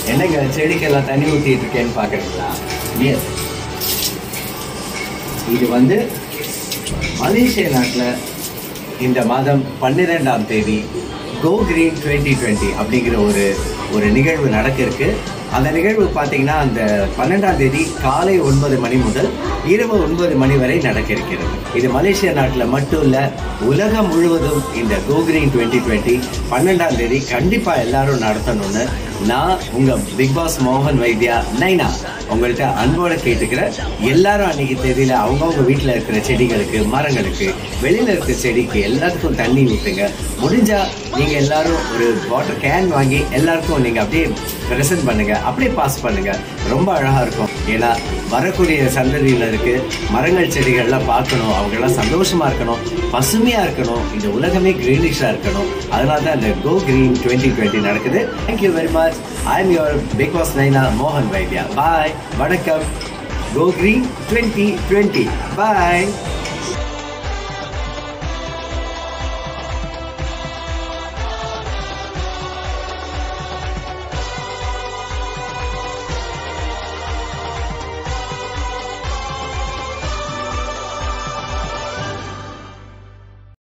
என்னங்க செடிக்கெல்லாம் தண்ணி ஊற்றிட்டு இருக்கேன்னு பார்க்குறீங்களா எஸ் இது வந்து மலேசிய நாட்டில் இந்த மாதம் பன்னிரெண்டாம் தேதி கோ கிரீன் டுவெண்ட்டி டுவெண்ட்டி அப்படிங்கிற ஒரு ஒரு நிகழ்வு நடக்க இருக்கு அந்த நிகழ்வு பார்த்தீங்கன்னா அந்த பன்னெண்டாம் தேதி காலை ஒன்பது மணி முதல் இரவு ஒன்பது மணி வரை நடக்க இருக்கிறது இது மலேசியா நாட்டில் மட்டும் இல்லை உலகம் முழுவதும் இந்த கோ கிரீன் டுவெண்ட்டி டுவெண்ட்டி பன்னெண்டாம் தேதி கண்டிப்பாக எல்லாரும் நடத்தணும்னு நான் உங்கள் பிக் பாஸ் மோகன் வைத்யா நைனா உங்கள்கிட்ட அன்போட கேட்டுக்கிறேன் எல்லாரும் அன்னைக்கு தேதியில அவங்கவுங்க வீட்டில் இருக்கிற செடிகளுக்கு மரங்களுக்கு வெளியில இருக்கிற செடிக்கு எல்லாத்துக்கும் தண்ணி ஊற்றுங்க முடிஞ்சா நீங்க எல்லாரும் ஒரு வாட்டர் கேன் வாங்கி எல்லாருக்கும் நீங்க அப்படியே ப்ரெசென்ட் பண்ணுங்க அப்படியே பாஸ் பண்ணுங்க ரொம்ப அழகா இருக்கும் ஏன்னா வரக்கூடிய சந்ததியில இருக்கு மரங்கள் செடிகள்லாம் பார்க்கணும் அவங்கெல்லாம் சந்தோஷமா இருக்கணும் பசுமையா இருக்கணும் இந்த உலகமே கிரீனிஷா இருக்கணும் அதனால தான் இந்த கோ கிரீன் டுவெண்ட்டி டுவெண்ட்டி நடக்குது thank you very much I am your big boss Naina மோகன் வைத்யா பாய் வணக்கம் கோ கிரீன் டுவெண்ட்டி டுவெண்ட்டி பாய்